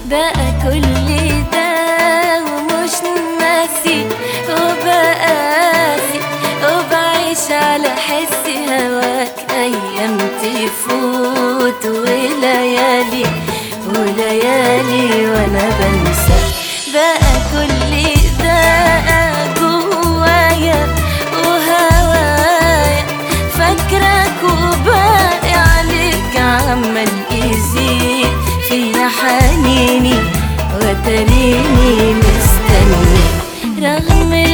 بقى كل ده ومش ناسي وبقاسي وبعيش على حس هواك أيام تفوت وليالي وليالي وأنا بنسى بقى كل ده جوايا وهوايا فاكرك وباقي عليك عمال يزيد فيا حنيني وتريني مستني رغم